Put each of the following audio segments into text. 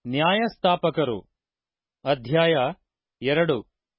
ನ್ಯಾಯಸ್ಥಾಪಕರು ಅಧ್ಯಾಯ ಎರಡು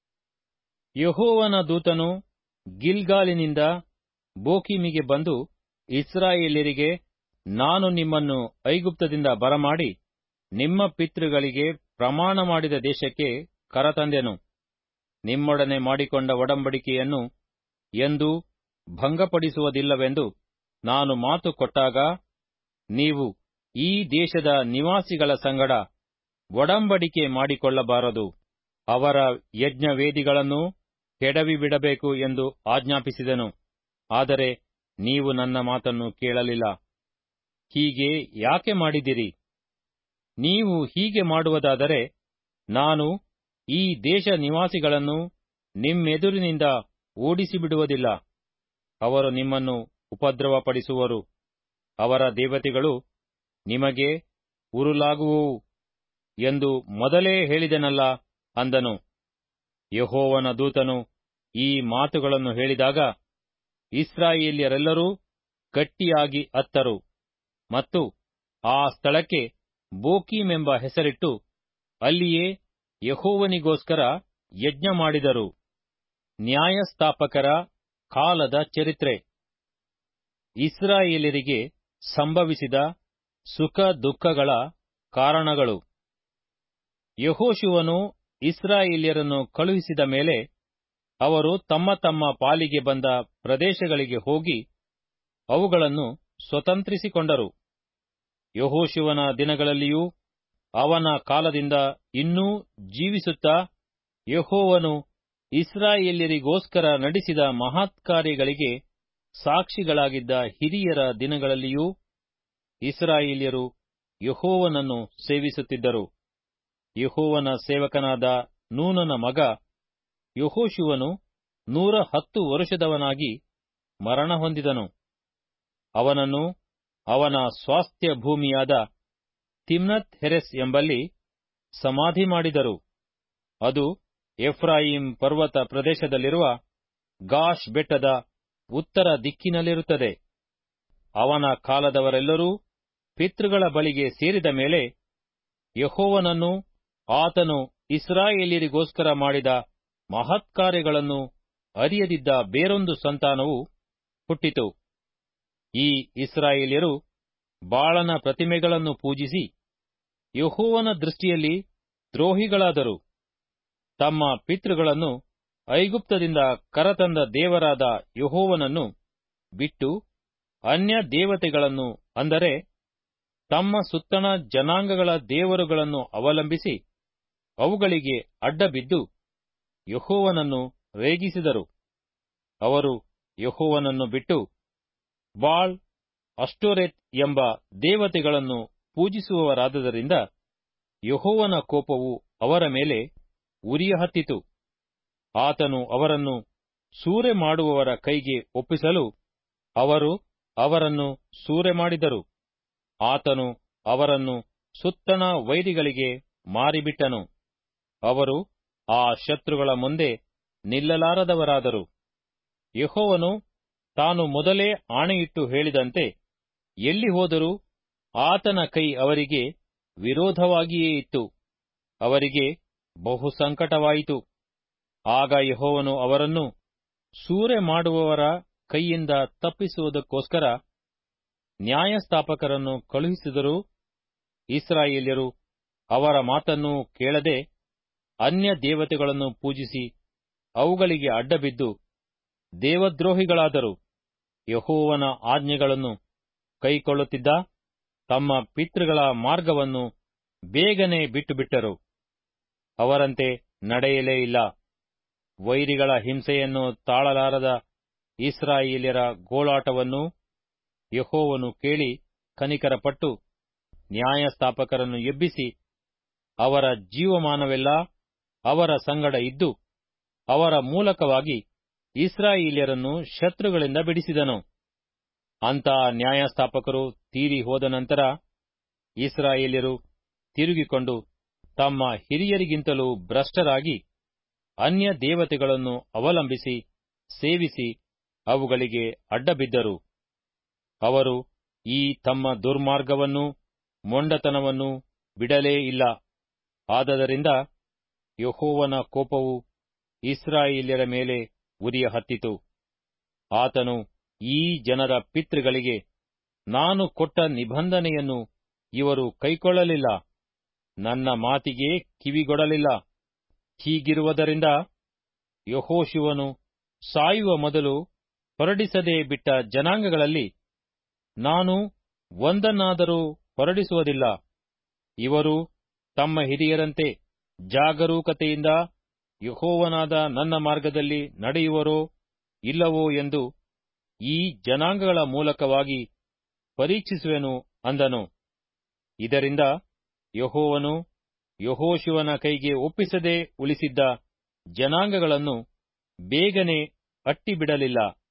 ಯೆಹೋವನ ದೂತನು ಗಿಲ್ಗಾಲಿನಿಂದ ಬೋಕಿಮಿಗೆ ಬಂದು ಇಸ್ರಾಯೇಲ್ಯರಿಗೆ ನಾನು ನಿಮ್ಮನ್ನು ಐಗುಪ್ತದಿಂದ ಬರಮಾಡಿ ನಿಮ್ಮ ಪಿತೃಗಳಿಗೆ ಪ್ರಮಾಣ ಮಾಡಿದ ದೇಶಕ್ಕೆ ಕರತಂದೆನು ನಿಮ್ಮೊಡನೆ ಮಾಡಿಕೊಂಡ ಒಡಂಬಡಿಕೆಯನ್ನು ಎಂದೂ ಭಂಗಪಡಿಸುವುದಿಲ್ಲವೆಂದು ನಾನು ಮಾತು ಕೊಟ್ಟಾಗ ನೀವು ಈ ದೇಶದ ನಿವಾಸಿಗಳ ಸಂಗಡ ಒಡಂಬಡಿಕೆ ಮಾಡಿಕೊಳ್ಳಬಾರದು ಅವರ ಯಜ್ಞವೇದಿಗಳನ್ನು ಕೆಡವಿಬಿಡಬೇಕು ಎಂದು ಆಜ್ಞಾಪಿಸಿದೆನು ಆದರೆ ನೀವು ನನ್ನ ಮಾತನ್ನು ಕೇಳಲಿಲ್ಲ ಹೀಗೆ ಯಾಕೆ ಮಾಡಿದಿರಿ ನೀವು ಹೀಗೆ ಮಾಡುವುದಾದರೆ ನಾನು ಈ ದೇಶ ನಿವಾಸಿಗಳನ್ನು ನಿಮ್ಮೆದುರಿನಿಂದ ಓಡಿಸಿಬಿಡುವುದಿಲ್ಲ ಅವರು ನಿಮ್ಮನ್ನು ಉಪದ್ರವಪಡಿಸುವರು ಅವರ ದೇವತೆಗಳು ನಿಮಗೆ ಉರುಲಾಗುವವು ಎಂದು ಮೊದಲೇ ಹೇಳಿದೆನಲ್ಲ ಅಂದನು ಯೆಹೋವನ ದೂತನು ಈ ಮಾತುಗಳನ್ನು ಹೇಳಿದಾಗ ಇಸ್ರಾಯೇಲ್ಯರೆಲ್ಲರೂ ಗಟ್ಟಿಯಾಗಿ ಅತ್ತರು ಮತ್ತು ಆ ಸ್ಥಳಕ್ಕೆ ಬೋಕೀಮೆಂಬ ಹೆಸರಿಟ್ಟು ಅಲ್ಲಿಯೇ ಯೆಹೋವನಿಗೋಸ್ಕರ ಯಜ್ಞ ಮಾಡಿದರು ನ್ಯಾಯಸ್ಥಾಪಕರ ಕಾಲದ ಚರಿತ್ರೆ ಇಸ್ರಾಯೇಲರಿಗೆ ಸಂಭವಿಸಿದ ಸುಖ ದುಃಖಗಳ ಕಾರಣಗಳು ಯಹೋಶುವನು ಇಸ್ರಾಯೇಲ್ಯರನ್ನು ಕಳುಹಿಸಿದ ಮೇಲೆ ಅವರು ತಮ್ಮ ತಮ್ಮ ಪಾಲಿಗೆ ಬಂದ ಪ್ರದೇಶಗಳಿಗೆ ಹೋಗಿ ಅವುಗಳನ್ನು ಸ್ವತಂತ್ರಿಸಿಕೊಂಡರು ಯಹೋಶುವನ ದಿನಗಳಲ್ಲಿಯೂ ಅವನ ಕಾಲದಿಂದ ಇನ್ನೂ ಜೀವಿಸುತ್ತಾ ಯಹೋವನು ಇಸ್ರಾಯೇಲ್ಯರಿಗೋಸ್ಕರ ನಡೆಸಿದ ಮಹತ್ಕಾರ್ಯಗಳಿಗೆ ಸಾಕ್ಷಿಗಳಾಗಿದ್ದ ಹಿರಿಯರ ದಿನಗಳಲ್ಲಿಯೂ ಇಸ್ರಾಯೇಲ್ಯರು ಯಹೋವನನ್ನು ಸೇವಿಸುತ್ತಿದ್ದರು ಯಹೋವನ ಸೇವಕನಾದ ನೂನನ ಮಗ ಯಹೋಶುವನು ನೂರ ಹತ್ತು ವರುಷದವನಾಗಿ ಮರಣ ಹೊಂದಿದನು ಅವನನ್ನು ಅವನ ಸ್ವಾಸ್ಥ್ಯ ಭೂಮಿಯಾದ ತಿಮ್ನತ್ ಹೆರೆಸ್ ಎಂಬಲ್ಲಿ ಸಮಾಧಿ ಮಾಡಿದರು ಅದು ಎಫ್ರಾಯಿಂ ಪರ್ವತ ಪ್ರದೇಶದಲ್ಲಿರುವ ಗಾಷ್ ಬೆಟ್ಟದ ಉತ್ತರ ದಿಕ್ಕಿನಲ್ಲಿರುತ್ತದೆ ಅವನ ಕಾಲದವರೆಲ್ಲರೂ ಪಿತೃಗಳ ಬಳಿಗೆ ಸೇರಿದ ಮೇಲೆ ಯಹೋವನನ್ನು ಆತನು ಇಸ್ರಾಯೇಲಿಯರಿಗೋಸ್ಕರ ಮಾಡಿದ ಮಹತ್ಕಾರ್ಯಗಳನ್ನು ಅರಿಯದಿದ್ದ ಬೇರೊಂದು ಸಂತಾನವು ಹುಟ್ಟಿತು ಈ ಇಸ್ರಾಯೇಲ್ಯರು ಬಾಳನ ಪ್ರತಿಮೆಗಳನ್ನು ಪೂಜಿಸಿ ಯಹೋವನ ದೃಷ್ಟಿಯಲ್ಲಿ ದ್ರೋಹಿಗಳಾದರು ತಮ್ಮ ಪಿತೃಗಳನ್ನು ಐಗುಪ್ತದಿಂದ ಕರತಂದ ದೇವರಾದ ಯಹೋವನನ್ನು ಬಿಟ್ಟು ಅನ್ಯ ದೇವತೆಗಳನ್ನು ಅಂದರೆ ತಮ್ಮ ಸುತ್ತಣ ಜನಾಂಗಗಳ ದೇವರುಗಳನ್ನು ಅವಲಂಬಿಸಿ ಅವುಗಳಿಗೆ ಅಡ್ಡಬಿದ್ದು ಯಹೋವನನ್ನು ರೇಗಿಸಿದರು ಅವರು ಯಹೋವನನ್ನು ಬಿಟ್ಟು ಬಾಳ್ ಅಷ್ಟೋರೆತ್ ಎಂಬ ದೇವತೆಗಳನ್ನು ಪೂಜಿಸುವವರಾದದರಿಂದ ಯಹೋವನ ಕೋಪವು ಅವರ ಮೇಲೆ ಉರಿಯಹತ್ತಿತು ಆತನು ಅವರನ್ನು ಸೂರೆ ಮಾಡುವವರ ಕೈಗೆ ಒಪ್ಪಿಸಲು ಅವರು ಅವರನ್ನು ಸೂರೆ ಮಾಡಿದರು ಆತನು ಅವರನ್ನು ಸುತ್ತಣ ವೈರಿಗಳಿಗೆ ಮಾರಿಬಿಟ್ಟನು ಅವರು ಆ ಶತ್ರುಗಳ ಮುಂದೆ ನಿಲ್ಲಲಾರದವರಾದರು ಯಹೋವನು ತಾನು ಮೊದಲೇ ಆಣೆಯಿಟ್ಟು ಹೇಳಿದಂತೆ ಎಲ್ಲಿ ಹೋದರೂ ಆತನ ಕೈ ಅವರಿಗೆ ವಿರೋಧವಾಗಿಯೇ ಇತ್ತು ಅವರಿಗೆ ಬಹು ಸಂಕಟವಾಯಿತು ಆಗ ಯಹೋವನು ಅವರನ್ನು ಸೂರೆ ಮಾಡುವವರ ಕೈಯಿಂದ ತಪ್ಪಿಸುವುದಕ್ಕೋಸ್ಕರ ನ್ಯಾಯಸ್ಥಾಪಕರನ್ನು ಕಳುಹಿಸಿದರೂ ಇಸ್ರಾಯೇಲ್ಯರು ಅವರ ಮಾತನ್ನು ಕೇಳದೆ ಅನ್ಯ ದೇವತೆಗಳನ್ನು ಪೂಜಿಸಿ ಅವುಗಳಿಗೆ ಅಡ್ಡಬಿದ್ದು ದೇವದ್ರೋಹಿಗಳಾದರು ಯಹೋವನ ಆಜ್ಞೆಗಳನ್ನು ಕೈಕೊಳ್ಳುತ್ತಿದ್ದ ತಮ್ಮ ಪಿತೃಗಳ ಮಾರ್ಗವನ್ನು ಬೇಗನೆ ಬಿಟ್ಟುಬಿಟ್ಟರು ಅವರಂತೆ ನಡೆಯಲೇ ಇಲ್ಲ ವೈರಿಗಳ ಹಿಂಸೆಯನ್ನು ತಾಳಲಾರದ ಇಸ್ರಾಯೇಲ್ಯರ ಗೋಳಾಟವನ್ನು ಯಹೋವನು ಕೇಳಿ ಕನಿಕರಪಟ್ಟು ನ್ಯಾಯಸ್ಥಾಪಕರನ್ನು ಎಬ್ಬಿಸಿ ಅವರ ಜೀವಮಾನವೆಲ್ಲ ಅವರ ಸಂಗಡ ಇದ್ದು ಅವರ ಮೂಲಕವಾಗಿ ಇಸ್ರಾಯೇಲ್ಯರನ್ನು ಶತ್ರುಗಳಿಂದ ಬಿಡಿಸಿದನು ಅಂತ ನ್ಯಾಯಸ್ಥಾಪಕರು ತೀರಿ ಹೋದ ನಂತರ ಇಸ್ರಾಯೇಲ್ಯರು ತಿರುಗಿಕೊಂಡು ತಮ್ಮ ಹಿರಿಯರಿಗಿಂತಲೂ ಭ್ರಷ್ಟರಾಗಿ ಅನ್ಯ ದೇವತೆಗಳನ್ನು ಅವಲಂಬಿಸಿ ಸೇವಿಸಿ ಅವುಗಳಿಗೆ ಅಡ್ಡಬಿದ್ದರು ಅವರು ಈ ತಮ್ಮ ದುರ್ಮಾರ್ಗವನ್ನೂ ಮೊಂಡತನವನ್ನೂ ಬಿಡಲೇ ಇಲ್ಲ ಆದದರಿಂದ ಯಹೋವನ ಕೋಪವು ಇಸ್ರಾಯೇಲ್ಯರ ಮೇಲೆ ಉರಿಯ ಹತ್ತಿತು ಆತನು ಈ ಜನರ ಪಿತೃಗಳಿಗೆ ನಾನು ಕೊಟ್ಟ ನಿಬಂಧನೆಯನ್ನು ಇವರು ಕೈಕೊಳ್ಳಲಿಲ್ಲ ನನ್ನ ಮಾತಿಗೆ ಕಿವಿಗೊಡಲಿಲ್ಲ ಹೀಗಿರುವುದರಿಂದ ಯಹೋಶುವನು ಸಾಯುವ ಮೊದಲು ಹೊರಡಿಸದೆ ಬಿಟ್ಟ ಜನಾಂಗಗಳಲ್ಲಿ ನಾನು ಒಂದನ್ನಾದರೂ ಹೊರಡಿಸುವುದಿಲ್ಲ ಇವರು ತಮ್ಮ ಹಿರಿಯರಂತೆ ಜಾಗರೂಕತೆಯಿಂದ ಯಹೋವನಾದ ನನ್ನ ಮಾರ್ಗದಲ್ಲಿ ನಡೆಯುವರೋ ಇಲ್ಲವೋ ಎಂದು ಈ ಜನಾಂಗಗಳ ಮೂಲಕವಾಗಿ ಪರೀಕ್ಷಿಸುವೆನು ಅಂದನು ಇದರಿಂದ ಯಹೋವನು ಯಹೋಶುವನ ಕೈಗೆ ಒಪ್ಪಿಸದೆ ಉಳಿಸಿದ್ದ ಜನಾಂಗಗಳನ್ನು ಬೇಗನೆ ಅಟ್ಟಿಬಿಡಲಿಲ್ಲ